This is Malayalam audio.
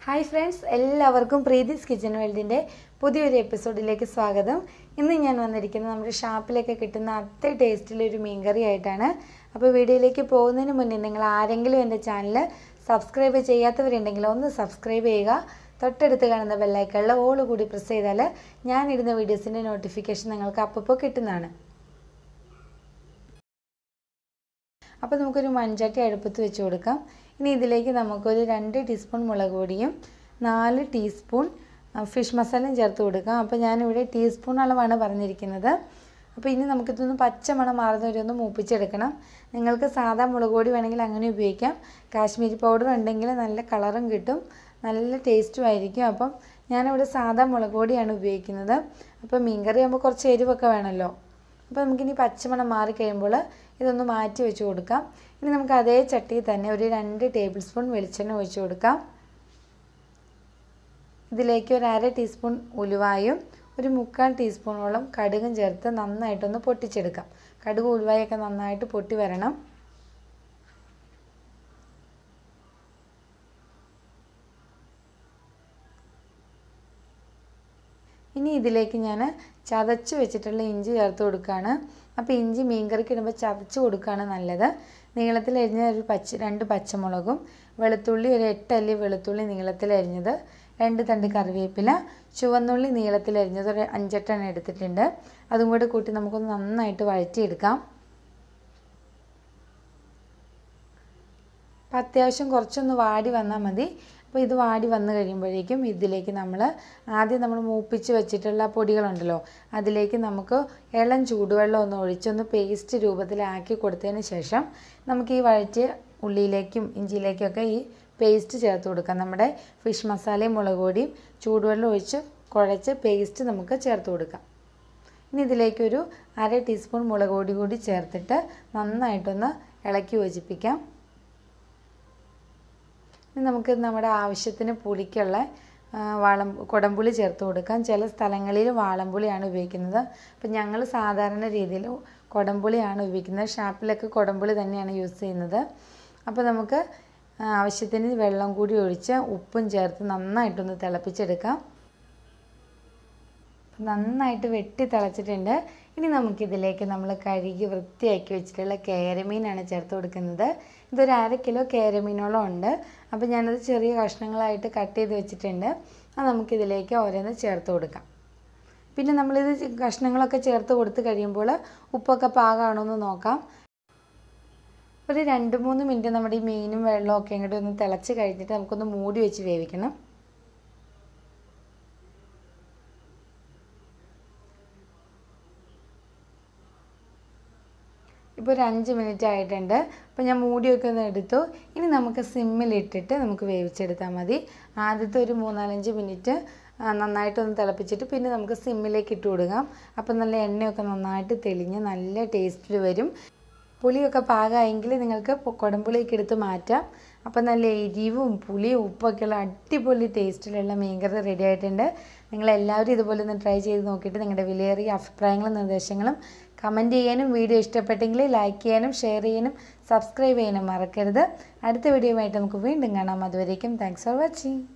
ഹായ് ഫ്രണ്ട്സ് എല്ലാവർക്കും പ്രീതിസ് കിച്ചൺ വേൾഡിൻ്റെ പുതിയൊരു എപ്പിസോഡിലേക്ക് സ്വാഗതം ഇന്ന് ഞാൻ വന്നിരിക്കുന്നത് നമ്മുടെ ഷാപ്പിലൊക്കെ കിട്ടുന്ന അത്ര ടേസ്റ്റിലൊരു മീൻകറി ആയിട്ടാണ് അപ്പോൾ വീഡിയോയിലേക്ക് പോകുന്നതിന് മുന്നേ നിങ്ങൾ ആരെങ്കിലും എൻ്റെ ചാനൽ സബ്സ്ക്രൈബ് ചെയ്യാത്തവരുണ്ടെങ്കിൽ ഒന്ന് സബ്സ്ക്രൈബ് ചെയ്യുക തൊട്ടടുത്ത് കാണുന്ന ബെല്ലൈക്കണിൽ ഓൾ കൂടി പ്രസ് ചെയ്താൽ ഞാനിടുന്ന വീഡിയോസിൻ്റെ നോട്ടിഫിക്കേഷൻ നിങ്ങൾക്ക് അപ്പോൾ കിട്ടുന്നതാണ് അപ്പോൾ നമുക്കൊരു മൺചട്ടി അടുപ്പത്ത് വെച്ച് കൊടുക്കാം ഇനി ഇതിലേക്ക് നമുക്കൊരു രണ്ട് ടീസ്പൂൺ മുളക് പൊടിയും നാല് ടീസ്പൂൺ ഫിഷ് മസാലയും ചേർത്ത് കൊടുക്കാം അപ്പോൾ ഞാനിവിടെ ടീസ്പൂൺ അളവാണ് പറഞ്ഞിരിക്കുന്നത് അപ്പോൾ ഇനി നമുക്കിതൊന്ന് പച്ചമണം മാറുന്ന വരെ ഒന്ന് മൂപ്പിച്ചെടുക്കണം നിങ്ങൾക്ക് സാധാ മുളക് പൊടി വേണമെങ്കിൽ അങ്ങനെ ഉപയോഗിക്കാം കാശ്മീരി പൗഡർ ഉണ്ടെങ്കിൽ നല്ല കളറും കിട്ടും നല്ല ടേസ്റ്റും ആയിരിക്കും അപ്പം ഞാനിവിടെ സാധാ മുളക് പൊടിയാണ് ഉപയോഗിക്കുന്നത് അപ്പോൾ മീൻകറി ആകുമ്പോൾ കുറച്ച് എരിവൊക്കെ വേണമല്ലോ അപ്പോൾ നമുക്കിനി പച്ചമണം മാറി കഴിയുമ്പോൾ ഇതൊന്ന് മാറ്റി വെച്ച് കൊടുക്കാം ഇനി നമുക്ക് അതേ ചട്ടിയിൽ തന്നെ ഒരു രണ്ട് ടേബിൾ സ്പൂൺ വെളിച്ചെണ്ണ ഒഴിച്ച് കൊടുക്കാം ഇതിലേക്ക് ഒരു അര ടീസ്പൂൺ ഉലുവായും ഒരു മുക്കാൽ ടീസ്പൂണോളം കടുകും ചേർത്ത് നന്നായിട്ടൊന്ന് പൊട്ടിച്ചെടുക്കാം കടുക് ഉലുവായൊക്കെ നന്നായിട്ട് പൊട്ടി വരണം ഇനി ഇതിലേക്ക് ഞാൻ ചതച്ച് വെച്ചിട്ടുള്ള ഇഞ്ചി ചേർത്ത് കൊടുക്കുകയാണ് അപ്പോൾ ഇഞ്ചി മീൻകറിക്ക് ഇടുമ്പോൾ ചതച്ച് കൊടുക്കുകയാണ് നല്ലത് നീളത്തിൽ അരിഞ്ഞ ഒരു പച്ച രണ്ട് പച്ചമുളകും വെളുത്തുള്ളി ഒരു എട്ടല്ലി വെളുത്തുള്ളി നീളത്തിൽ അരിഞ്ഞത് രണ്ട് തണ്ട് കറിവേപ്പില ചുവന്നുള്ളി നീളത്തിൽ അരിഞ്ഞത് ഒരു അഞ്ചെട്ടെണ്ണം എടുത്തിട്ടുണ്ട് അതും കൂടി കൂട്ടി നമുക്കൊന്ന് നന്നായിട്ട് വഴറ്റിയെടുക്കാം അപ്പം അത്യാവശ്യം കുറച്ചൊന്ന് വാടി വന്നാൽ മതി അപ്പോൾ ഇത് വാടി വന്നു കഴിയുമ്പോഴേക്കും ഇതിലേക്ക് നമ്മൾ ആദ്യം നമ്മൾ മൂപ്പിച്ച് വെച്ചിട്ടുള്ള പൊടികളുണ്ടല്ലോ അതിലേക്ക് നമുക്ക് ഇളം ചൂടുവെള്ളം ഒന്ന് ഒഴിച്ചൊന്ന് പേസ്റ്റ് രൂപത്തിലാക്കി കൊടുത്തതിന് ശേഷം നമുക്ക് ഈ വഴറ്റിയ ഉള്ളിയിലേക്കും ഇഞ്ചിയിലേക്കൊക്കെ ഈ പേസ്റ്റ് ചേർത്ത് കൊടുക്കാം നമ്മുടെ ഫിഷ് മസാലയും മുളക് പൊടിയും ചൂടുവെള്ളം ഒഴിച്ച് കുഴച്ച് പേസ്റ്റ് നമുക്ക് ചേർത്ത് കൊടുക്കാം ഇനി ഇതിലേക്കൊരു അര ടീസ്പൂൺ മുളക് പൊടി കൂടി ചേർത്തിട്ട് നന്നായിട്ടൊന്ന് ഇളക്കി യോജിപ്പിക്കാം ഇനി നമുക്ക് നമ്മുടെ ആവശ്യത്തിന് പുളിക്കുള്ള വാളം കുടംപുളി ചേർത്ത് കൊടുക്കാം ചില സ്ഥലങ്ങളിൽ വാളംപുളിയാണ് ഉപയോഗിക്കുന്നത് അപ്പം ഞങ്ങൾ സാധാരണ രീതിയിൽ കുടംപുളിയാണ് ഉപയോഗിക്കുന്നത് ഷാപ്പിലൊക്കെ കുടംപുളി തന്നെയാണ് യൂസ് ചെയ്യുന്നത് അപ്പോൾ നമുക്ക് ആവശ്യത്തിന് വെള്ളം കൂടി ഒഴിച്ച് ഉപ്പും ചേർത്ത് നന്നായിട്ടൊന്ന് തിളപ്പിച്ചെടുക്കാം നന്നായിട്ട് വെട്ടി തിളച്ചിട്ടുണ്ട് ഇനി നമുക്കിതിലേക്ക് നമ്മൾ കഴുകി വൃത്തിയാക്കി വെച്ചിട്ടുള്ള കേരമീനാണ് ചേർത്ത് കൊടുക്കുന്നത് ഇതൊരു അര കിലോ കേരമീനോളം ഉണ്ട് അപ്പോൾ ഞാനത് ചെറിയ കഷ്ണങ്ങളായിട്ട് കട്ട് ചെയ്ത് വെച്ചിട്ടുണ്ട് അത് നമുക്കിതിലേക്ക് ഓരോന്ന് ചേർത്ത് കൊടുക്കാം പിന്നെ നമ്മളിത് കഷ്ണങ്ങളൊക്കെ ചേർത്ത് കൊടുത്ത് കഴിയുമ്പോൾ ഉപ്പൊക്കെ പാകമാണോ എന്ന് നോക്കാം ഒരു രണ്ട് മൂന്ന് മിനിറ്റ് നമ്മുടെ ഈ മീനും വെള്ളവും ഒക്കെ ഇങ്ങോട്ട് ഒന്ന് തിളച്ച് കഴിഞ്ഞിട്ട് നമുക്കൊന്ന് മൂടി വെച്ച് വേവിക്കണം ഇപ്പോൾ ഒരു അഞ്ച് മിനിറ്റ് ആയിട്ടുണ്ട് അപ്പോൾ ഞാൻ മൂടിയൊക്കെ ഒന്ന് എടുത്തു ഇനി നമുക്ക് സിമ്മിലിട്ടിട്ട് നമുക്ക് വേവിച്ചെടുത്താൽ മതി ആദ്യത്തെ ഒരു മൂന്നാലഞ്ച് മിനിറ്റ് നന്നായിട്ടൊന്ന് തിളപ്പിച്ചിട്ട് പിന്നെ നമുക്ക് സിമ്മിലേക്ക് ഇട്ട് കൊടുക്കാം അപ്പോൾ നല്ല എണ്ണയൊക്കെ നന്നായിട്ട് തെളിഞ്ഞ് നല്ല ടേസ്റ്റിൽ വരും പുളിയൊക്കെ പാകമായെങ്കിൽ നിങ്ങൾക്ക് കുടംപുളിയൊക്കെ എടുത്ത് മാറ്റാം അപ്പോൾ നല്ല എരിവും പുളിയും ഉപ്പൊക്കെയുള്ള അടിപൊളി ടേസ്റ്റിലുള്ള മീൻകറി റെഡി ആയിട്ടുണ്ട് നിങ്ങളെല്ലാവരും ഇതുപോലെ ഒന്ന് ട്രൈ ചെയ്ത് നോക്കിയിട്ട് നിങ്ങളുടെ വിലയേറിയ അഭിപ്രായങ്ങളും നിർദ്ദേശങ്ങളും കമൻറ്റ് ചെയ്യാനും വീഡിയോ ഇഷ്ടപ്പെട്ടെങ്കിൽ ലൈക്ക് ചെയ്യാനും ഷെയർ ചെയ്യാനും സബ്സ്ക്രൈബ് ചെയ്യാനും മറക്കരുത് അടുത്ത വീഡിയോ ആയിട്ട് നമുക്ക് വീണ്ടും കാണാം അതുവരേക്കും താങ്ക്സ് ഫോർ വാച്ചിങ്